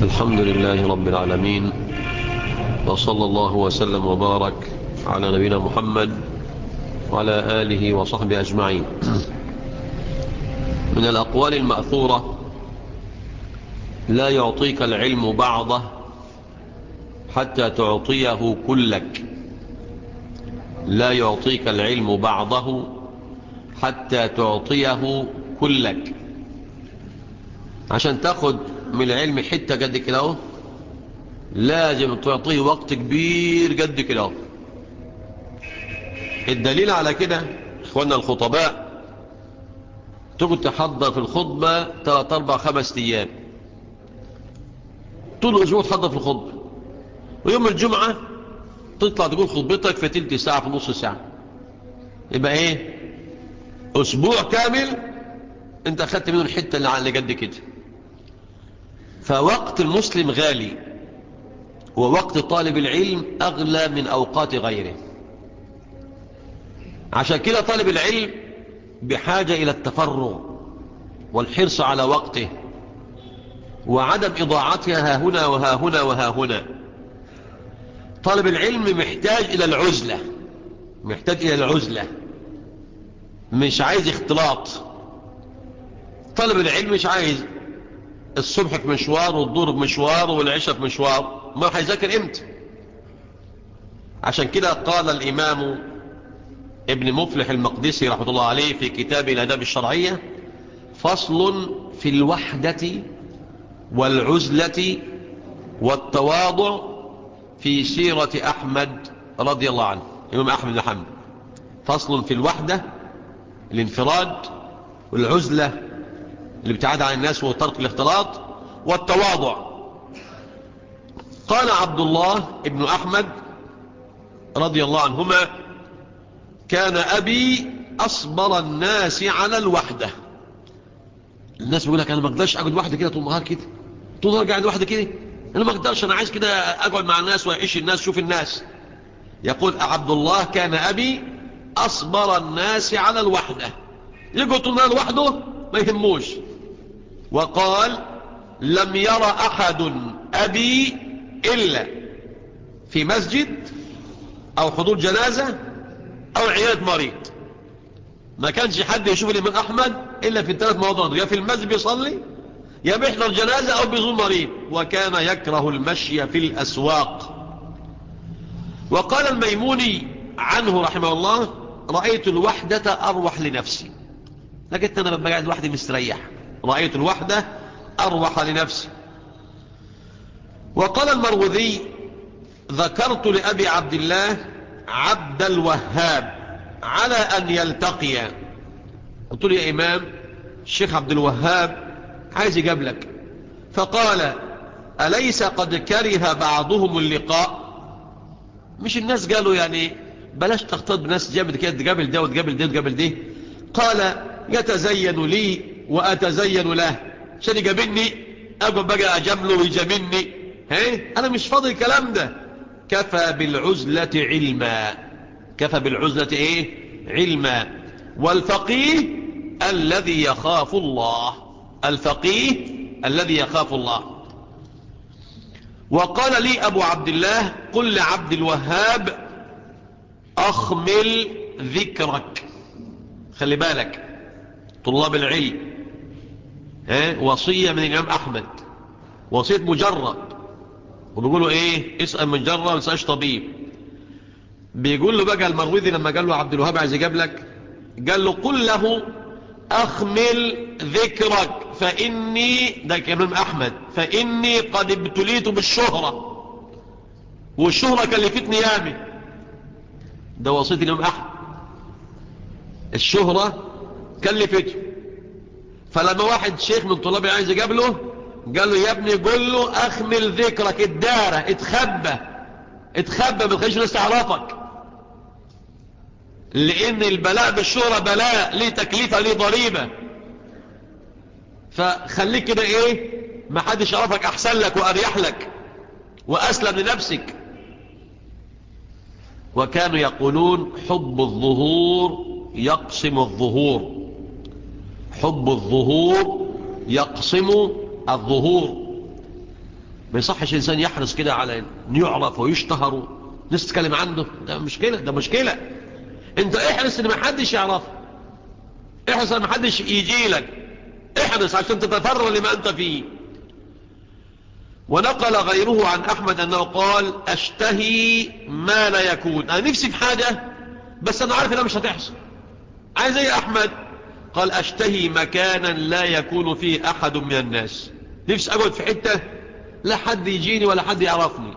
الحمد لله رب العالمين وصلى الله وسلم وبارك على نبينا محمد وعلى آله وصحبه أجمعين من الأقوال المأثورة لا يعطيك العلم بعضه حتى تعطيه كلك لا يعطيك العلم بعضه حتى تعطيه كلك عشان تاخد من العلم حتة قد كده اهو لازم تعطيه وقت كبير قد كده اهو الدليل على كده اخوانا الخطباء تقعد تحضر في الخطبة 3 4 5 ايام طول الاسبوع تحضر في الخطبة ويوم الجمعة تطلع تقول خطبتك في تلت ساعة في نص ساعة يبقى ايه اسبوع كامل انت اخدت منه الحتة اللي على قد كده فوقت المسلم غالي ووقت طالب العلم اغلى من اوقات غيره عشان كده طالب العلم بحاجة الى التفرغ والحرص على وقته وعدم اضاعتها ها هنا وها هنا وها هنا طالب العلم محتاج الى العزلة محتاج الى العزلة مش عايز اختلاط طالب العلم مش عايز الصبح في مشوار والظهر في مشوار والعشاء في مشوار ما هيذاكر امتى عشان كده قال الامام ابن مفلح المقدسي رحمه الله عليه في كتاب الاداب الشرعية فصل في الوحدة والعزلة والتواضع في سيرة احمد رضي الله عنه امام احمد الحمد فصل في الوحدة الانفراد والعزلة الابتعاد عن الناس وترك الاختلاط والتواضع قال عبد الله ابن أحمد رضي الله عنهما كان أبي أصبر الناس على الوحدة الناس بيقول لك أنا ما اقدرش أقعد وحدة كده طول النهار كده طول النهار قاعد وحدة كده أنا ما اقدرش أنا عايز كده أقعد مع الناس وأعيش الناس شوف الناس يقول عبد الله كان أبي أصبر الناس على الوحدة يقعد طول النهار وحده ما يهموش وقال لم ير أحد أبي إلا في مسجد أو حضور جنازة أو عيادة مريض ما كانش حد يشوف الإمام أحمد إلا في الثلاث مواضع يا في المسجد بيصلي يا بيحضر جنازة أو بيزور مريض وكان يكره المشي في الأسواق وقال الميموني عنه رحمه الله رأيت الوحدة أروح لنفسي لكن أنا لما قاعد وحدي مستريح رأيت الوحدة أروح لنفسي وقال المروذي ذكرت لأبي عبد الله عبد الوهاب على أن يلتقي قلت له يا إمام الشيخ عبد الوهاب عايز يقابلك فقال أليس قد كره بعضهم اللقاء مش الناس قالوا يعني بلاش تختلط بناس جابت كده تقابل ده وتقابل ده وتقابل ده قال يتزين لي وأتزين له عشان يقابلني أقعد بقى أجامله ويجاملني هي أنا مش فاضي الكلام ده كفى بالعزلة علما كفى بالعزلة إيه علما والفقيه الذي يخاف الله الفقيه الذي يخاف الله وقال لي أبو عبد الله قل لعبد الوهاب أخمل ذكرك خلي بالك طلاب العلم اه وصية من الإمام أحمد وصية مجرب وبيقولوا إيه اسأل مجرب ما تسألش طبيب بيقول له بقى المروذي لما قال له عبد الوهاب عايز يجيب لك قال له قل له أخمل ذكرك فإني ده كلام أحمد فإني قد ابتليت بالشهرة والشهرة كلفتني يامي ده وصية الإمام أحمد الشهرة كلفته فلما واحد شيخ من طلابي عايز يقابله قال له يا ابني قل له اخمل ذكرك الدارة اتخبى اتخبى ما تخليش الناس تعرفك لان البلاء بالشهرة بلاء ليه تكليفة ليه ضريبة فخليك كده ايه ما حدش يعرفك احسن لك واريح لك واسلم لنفسك وكانوا يقولون حب الظهور يقسم الظهور حب الظهور يقسم الظهور ما يصحش إنسان يحرص كده على أن يعرف ويشتهر ناس تتكلم عنه ده مشكلة ده مشكلة انت احرص ان ما حدش يعرفه احرص ان ما حدش يجي لك احرص عشان تتفرغ لما انت فيه ونقل غيره عن احمد انه قال اشتهي ما لا يكون انا نفسي في حاجة بس انا عارف انها مش هتحصل عايز ايه احمد قال اشتهي مكانا لا يكون فيه احد من الناس نفسي اقعد في حتة لا حد يجيني ولا حد يعرفني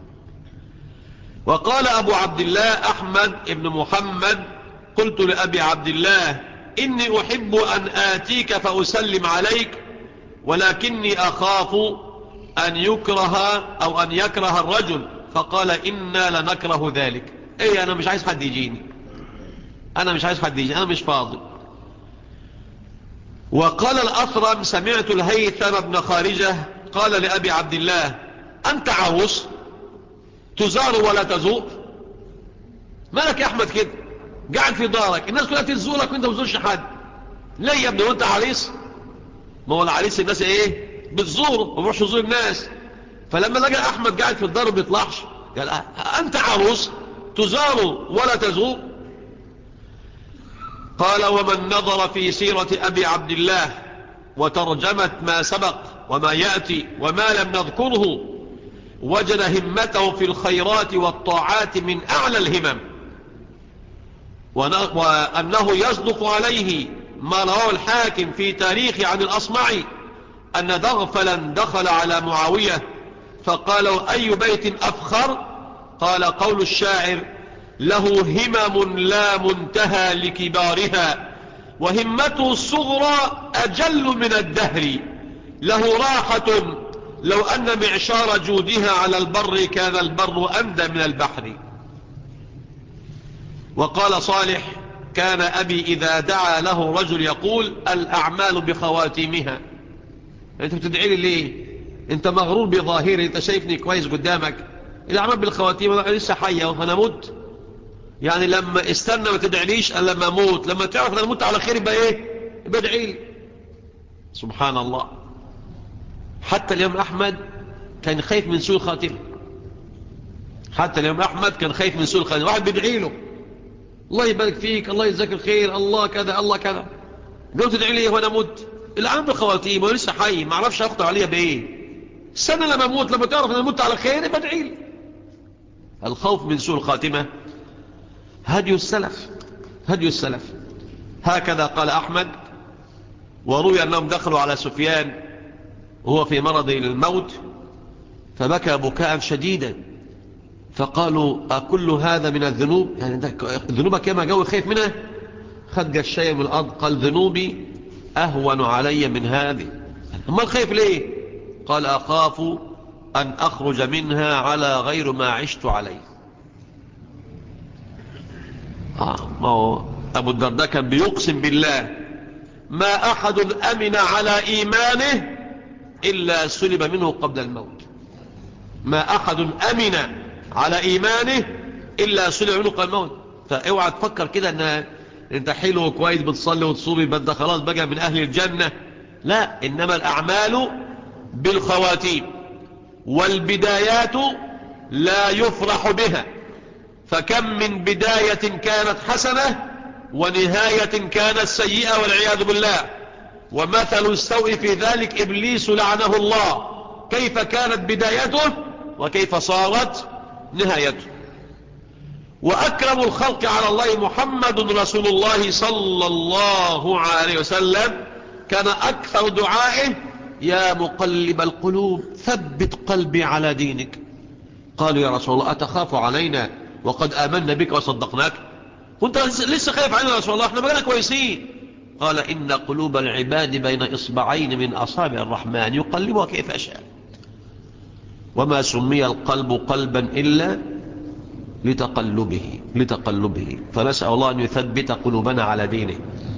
وقال أبو عبد الله أحمد ابن محمد قلت لأبي عبد الله إني أحب أن آتيك فأسلم عليك ولكني أخاف أن يكره أو أن يكره الرجل فقال إنا لنكره ذلك إيه أنا مش عايز حد يجيني أنا مش عايز حد يجيني أنا مش فاضي وقال الأثرم سمعت الهيثم بن خارجة قال لأبي عبد الله أنت عروس تزار ولا تزور مالك يا أحمد كده قاعد في دارك الناس كلها تزورك وانت ما بتزورش حد ليه يا ابني وانت عريس ما هو العريس الناس ايه بتزوره ما بروحش يزور الناس فلما لقى احمد قاعد في الدار ما بيطلعش قال انت عروس تزار ولا تزور قال ومن نظر في سيرة ابي عبد الله وترجمت ما سبق وما يأتي وما لم نذكره وجد همته في الخيرات والطاعات من أعلى الهمم وأنه يصدق عليه ما رواه الحاكم في تاريخ عن الأصمعي أن دغفلا دخل على معاوية فقال أي بيت أفخر قال قول الشاعر له همم لا منتهى لكبارها وهمته الصغرى أجل من الدهر له راحة لو أن معشار جودها على البر كان البر أمدى من البحر وقال صالح كان أبي إذا دعا له رجل يقول الأعمال بخواتيمها أنت بتدعي لي ليه أنت مغرور بظاهري أنت شايفني كويس قدامك الأعمال بالخواتيم أنا لسه حية وأنا مت يعني لما استنى ما تدعليش ألا لما أموت لما تعرف أنا أموت على خير يبقى إيه يبقى ادعي لي سبحان الله حتى اليوم أحمد كان خايف من سوء الخاتمة حتى اليوم أحمد كان خايف من سوء الخاتمة واحد بيدعي له الله يبارك فيك الله يجزاك الخير الله كذا الله كذا قلت تدعي لي وانا اموت العام بالخواتيم وانا لسه حي ما اعرفش اخطر عليها بايه السنه لما اموت لما تعرف ان انا اموت على خير يبقى ادعي لي الخوف من سوء الخاتمه هدي السلف هدي السلف هكذا قال احمد وروي انهم دخلوا على سفيان وهو في مرض الموت فبكى بكاء شديدا فقالوا أكل هذا من الذنوب يعني ذنوبك ياما جو خايف منها خد الشيء من الأرض قال ذنوبي أهون علي من هذه أما الخايف ليه قال أخاف أن أخرج منها على غير ما عشت عليه آه ما هو أبو الدرداء كان بيقسم بالله ما أحد أمن على إيمانه إلا سلب منه قبل الموت ما أحد أمن على إيمانه إلا سلب منه قبل الموت فاوعى تفكر كده أن أنت حلو وكويس بتصلي وتصومي بدأ خلاص بقى من أهل الجنة لا إنما الأعمال بالخواتيم والبدايات لا يفرح بها فكم من بداية كانت حسنة ونهاية كانت سيئة والعياذ بالله ومثل السوء في ذلك إبليس لعنه الله كيف كانت بدايته وكيف صارت نهايته وأكرم الخلق على الله محمد رسول الله صلى الله عليه وسلم كان أكثر دعائه يا مقلب القلوب ثبت قلبي على دينك قالوا يا رسول الله أتخاف علينا وقد آمنا بك وصدقناك وانت لسه خايف علينا يا رسول الله احنا بقينا كويسين قال إن قلوب العباد بين إصبعين من أصابع الرحمن يقلبها كيف أشاء وما سمي القلب قلبا إلا لتقلبه لتقلبه فنسأل الله أن يثبت قلوبنا على دينه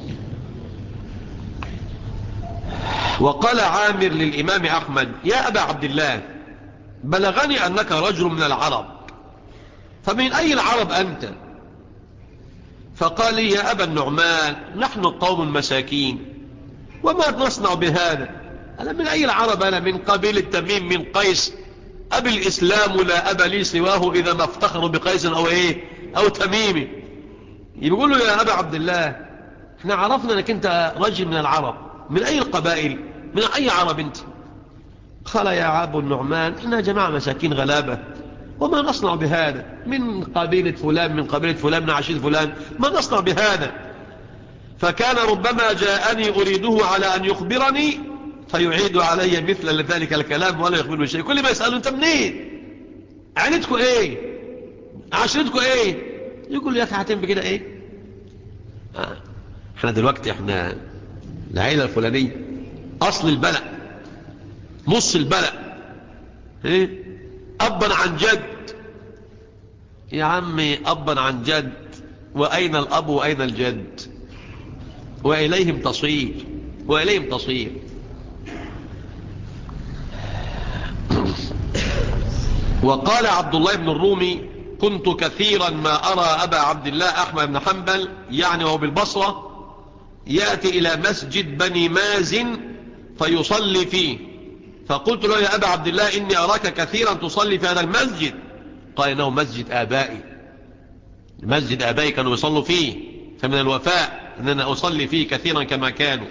وقال عامر للإمام أحمد يا أبا عبد الله بلغني أنك رجل من العرب فمن أي العرب أنت فقال لي يا أبا النعمان نحن قوم مساكين وما نصنع بهذا أنا من أي العرب أنا من قبيل التميم من قيس أبي الإسلام لا أبا لي سواه إذا ما افتخروا بقيس أو إيه أو تميمي يقول له يا أبا عبد الله احنا عرفنا أنك أنت رجل من العرب من أي القبائل من أي عرب أنت قال يا أبو النعمان احنا جماعة مساكين غلابة وما نصنع بهذا من قبيلة فلان من قبيلة فلان من عشير فلان ما نصنع بهذا فكان ربما جاءني أريده على أن يخبرني فيعيد علي مثل ذلك الكلام ولا يخبرني شيء كل ما يسأله أنت منين عينتكم إيه عشرتكم إيه يقول يا أخي هتم بكده إيه آه. احنا دلوقتي احنا العيلة الفلانية أصل البلع نص البلع ايه أبا عن جد يا عمي أبا عن جد وأين الأب وأين الجد وإليهم تصير وإليهم تصير وقال عبد الله بن الرومي كنت كثيرا ما أرى أبا عبد الله أحمد بن حنبل يعني وهو بالبصرة يأتي إلى مسجد بني مازن فيصلي فيه فقلت له يا أبا عبد الله إني أراك كثيرا تصلي في هذا المسجد قال إنه مسجد آبائي مسجد آبائي كانوا يصلوا فيه فمن الوفاء أننا أصلي فيه كثيرا كما كانوا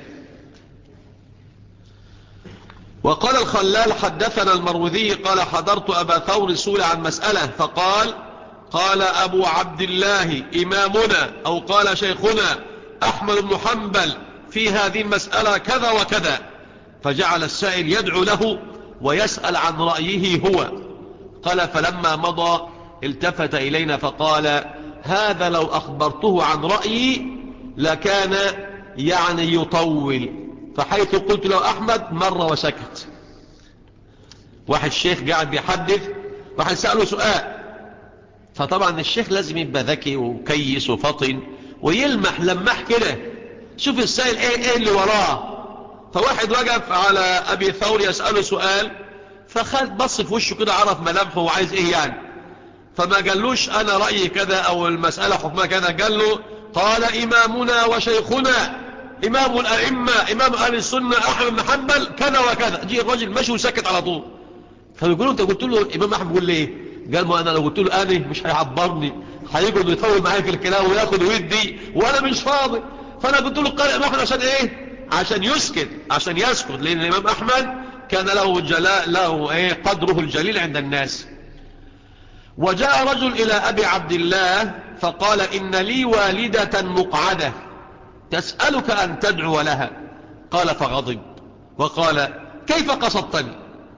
وقال الخلال حدثنا المروذي قال حضرت أبا ثور سول عن مسألة فقال قال أبو عبد الله إمامنا أو قال شيخنا أحمد بن حنبل في هذه المسألة كذا وكذا فجعل السائل يدعو له ويسأل عن رأيه هو قال فلما مضى التفت إلينا فقال هذا لو أخبرته عن رأيي لكان يعني يطول فحيث قلت له أحمد مر وسكت واحد شيخ قاعد بيحدث واحد سأله سؤال فطبعا الشيخ لازم يبقى ذكي وكيس وفطن ويلمح لمح كده شوف السائل ايه ايه اللي وراه فواحد وقف على ابي ثور يسأله سؤال فخد بص في وشه كده عرف ملامحه وعايز ايه يعني فما قالوش انا رأيي كذا او المسألة حكمها كذا قال له قال امامنا وشيخنا امام الائمة امام اهل السنة احمد بن حنبل كذا وكذا جي الرجل مشي وسكت على طول فبيقولوا انت قلت له امام احمد بيقول ليه قال ما انا لو قلت له انا مش هيعبرني هيقعد يطول معايا في الكلام وياخد ويدي وانا مش فاضي فانا قلت له قال امام احمد عشان ايه عشان يسكت عشان يسكت لان الامام احمد كان له جلاء له ايه قدره الجليل عند الناس وجاء رجل الى ابي عبد الله فقال ان لي والدة مقعدة تسألك ان تدعو لها قال فغضب وقال كيف قصدتني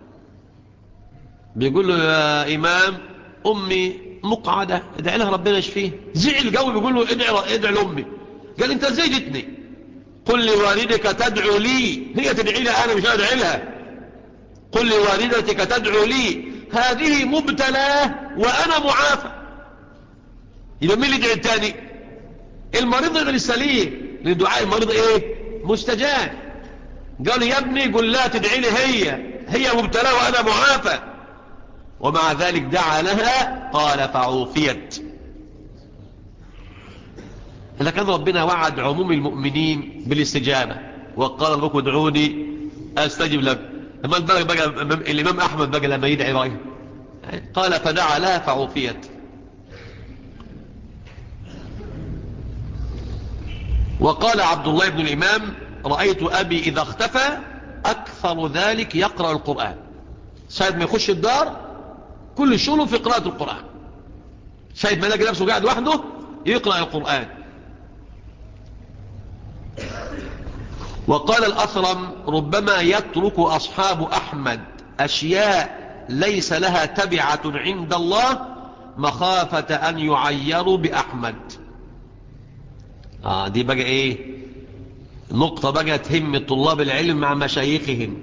بيقول له يا إمام أمي مقعدة ادعي لها ربنا يشفيه زعل قوي بيقول له ادعي, ادعي لأمي قال انت ازاي جتني قل لوالدك تدعو لي هي تدعي لها أنا مش أدعي لها قل لوالدتك تدعو لي هذه مبتلاه وأنا معافى يبقى مين اللي يدعي التاني المريض غير السليم لأن دعاء المريض ايه مستجاب قال يا ابني قل لا تدعي لي هي هي مبتلاه وأنا معافى ومع ذلك دعا لها قال فعوفيت إذا كان ربنا وعد عموم المؤمنين بالاستجابة وقال لكم ادعوني أستجب لك لما البلغ بقى الإمام أحمد بقى لما يدعي رأيه قال فدعا لها فعوفيت وقال عبد الله بن الإمام رأيت أبي إذا اختفى أكثر ذلك يقرأ القرآن سيد ما يخش الدار كل شغله في قراءة القرآن سيد ما يلاقي نفسه قاعد وحده يقرأ القرآن وقال الأثرم ربما يترك أصحاب أحمد أشياء ليس لها تبعة عند الله مخافة أن يعيروا بأحمد آه دي بقى إيه نقطة بقى تهم طلاب العلم مع مشايخهم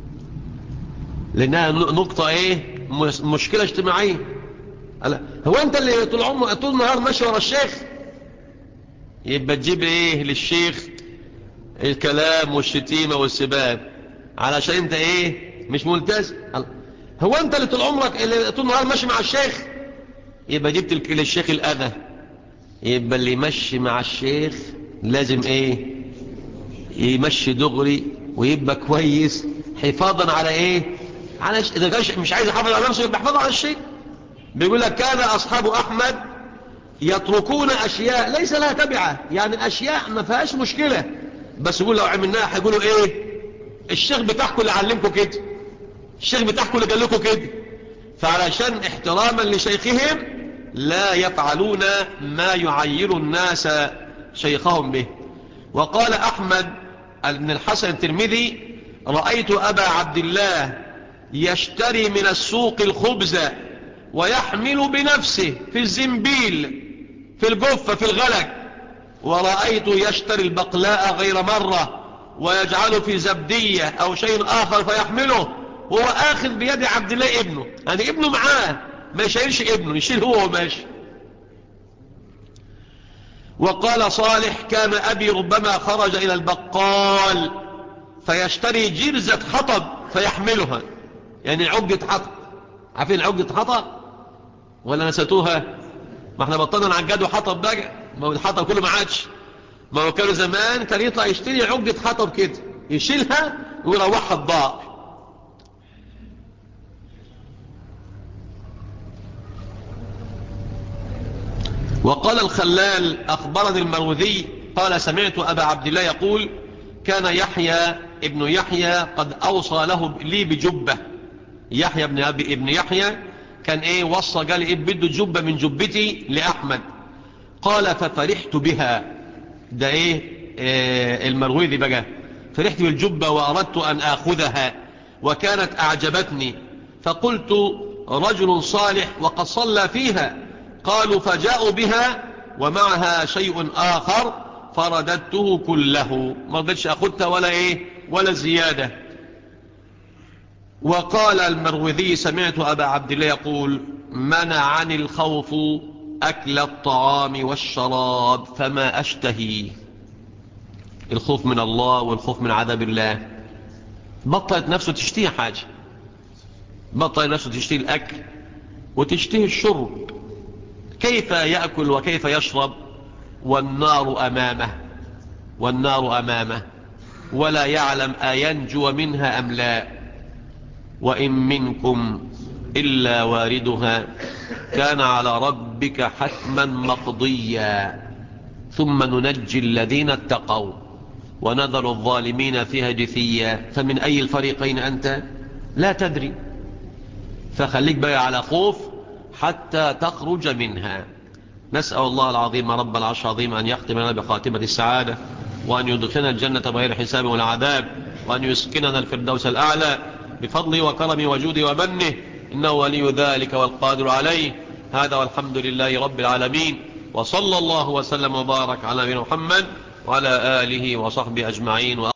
لأنها نقطة إيه مشكلة اجتماعية هو أنت اللي طول عمره طول النهار ماشي ورا الشيخ يبقى تجيب إيه للشيخ الكلام والشتيمة والسباب علشان أنت إيه مش ملتزم هو أنت اللي طول عمرك اللي طول النهار ماشي مع الشيخ يبقى جبت للشيخ الأذى يبقى اللي يمشي مع الشيخ لازم إيه يمشي دغري ويبقى كويس حفاظا على إيه على إذا كان مش عايز يحافظ على نفسه يبقى يحافظ على الشيء بيقول لك كان أصحاب أحمد يتركون أشياء ليس لها تبعة يعني أشياء ما فيهاش مشكلة بس يقول لو عملناها هيقولوا إيه الشيخ بتاعكم اللي علمكم كده الشيخ بتاعكم اللي قال لكم كده فعلشان احتراما لشيخهم لا يفعلون ما يعير الناس شيخهم به وقال أحمد بن الحسن الترمذي رأيت أبا عبد الله يشتري من السوق الخبز ويحمل بنفسه في الزنبيل في الجفة في الغلق ورأيت يشتري البقلاء غير مرة ويجعله في زبدية أو شيء آخر فيحمله هو آخذ بيد عبد الله ابنه يعني ابنه معاه ما يشيلش ابنه يشيل هو وماشي وقال صالح كان أبي ربما خرج إلى البقال فيشتري جرزة حطب فيحملها يعني عقدة حطب عارفين عقدة حطب ولا نسيتوها ما احنا بطلنا نعجدوا حطب بقى ما هو الحطب كله ما عادش ما هو كانوا زمان كان يطلع يشتري عقدة حطب كده يشيلها ويروحها الضاء وقال الخلال أخبرني المروذي قال سمعت أبا عبد الله يقول كان يحيى ابن يحيى قد أوصى له لي بجبة يحيى ابن, أبي ابن يحيى كان ايه وصى قال ايه بده جبة من جبتي لأحمد قال ففرحت بها ده ايه, إيه المروذي بقى فرحت بالجبة وأردت أن آخذها وكانت أعجبتني فقلت رجل صالح وقد صلى فيها قالوا فجاءوا بها ومعها شيء آخر فرددته كله ما رضيتش أخذتها ولا إيه ولا زيادة وقال المروذي سمعت أبا عبد الله يقول منعني الخوف أكل الطعام والشراب فما أشتهي الخوف من الله والخوف من عذاب الله بطلت نفسه تشتهي حاجة بطلت نفسه تشتهي الأكل وتشتهي الشرب كيف يأكل وكيف يشرب والنار أمامه والنار أمامه ولا يعلم أينجو منها أم لا وإن منكم إلا واردها كان على ربك حتما مقضيا ثم ننجي الذين اتقوا ونذر الظالمين فيها جثيا فمن أي الفريقين أنت لا تدري فخليك بقى على خوف حتى تخرج منها نسأل الله العظيم رب العرش العظيم أن يختم لنا بخاتمة السعادة وأن يدخلنا الجنة بغير حساب ولا عذاب وأن يسكننا الفردوس الأعلى بفضله وكرمه وجوده ومنه إنه ولي ذلك والقادر عليه هذا والحمد لله رب العالمين وصلى الله وسلم وبارك على نبينا محمد وعلى آله وصحبه أجمعين